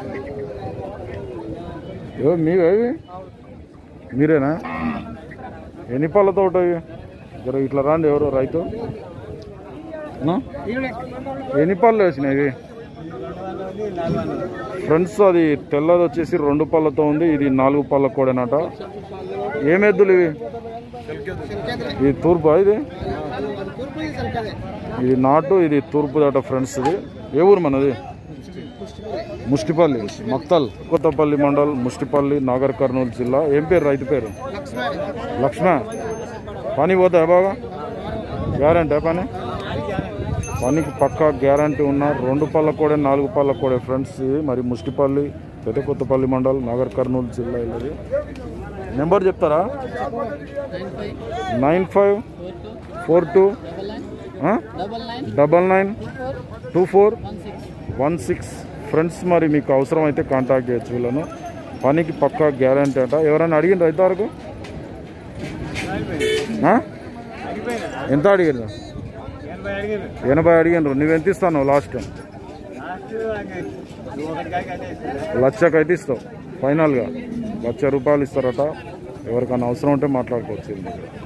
ఏవో మీవే ఇవి మీరేనా ఎన్ని పళ్ళతో ఉంటాయి జర ఇట్లా రాండి ఎవరు రైతు నా? ఎన్ని పళ్ళు వేసినాయి ఇవి ఫ్రెండ్స్ అది తెల్లది వచ్చేసి రెండు పళ్ళతో ఉంది ఇది నాలుగు పళ్ళ కూడానట ఏం ఎద్దులు ఇవి ఇది తూర్పు ఇది ఇది నాటు ఇది తూర్పు దాట ఫ్రెండ్స్ ఇది ఏ ఊరు మనది ముష్టిపల్లి మక్తల్ కొత్తపల్లి మండల్ ముష్టిపల్లి నాగర్ కర్నూలు జిల్లా ఏం పేరు రైతు పేరు లక్ష్మ పని పోతా బాగా గ్యారంటీ పని పనికి పక్కా గ్యారంటీ ఉన్న రెండు పళ్ళ కూడా నాలుగు పళ్ళ కూడా ఫ్రెండ్స్ ఇది మరి ముష్టిపల్లి పెద్ద కొత్తపల్లి మండల్ నాగర్ కర్నూలు జిల్లా ఇది నెంబర్ చెప్తారా nine five four two double nine two four one six friends మరి మీకు అవసరం అయితే కాంటాక్ట్ చేయొచ్చు వీళ్ళను పనికి పక్కా గ్యారంటీ అంట ఎవరైనా అడిగిండ్రు అయితే వరకు ఆ? ఎంత అడిగారు ఎనభై అడిగినారు నువ్వెంత ఇస్తాను లాస్ట్ లక్షకైతే ఇస్తావు ఫైనల్గా లక్ష రూపాయలు ఇస్తారట ఎవరికైనా అవసరం ఉంటే మాట్లాడుకోవచ్చు వీళ్ళ దగ్గర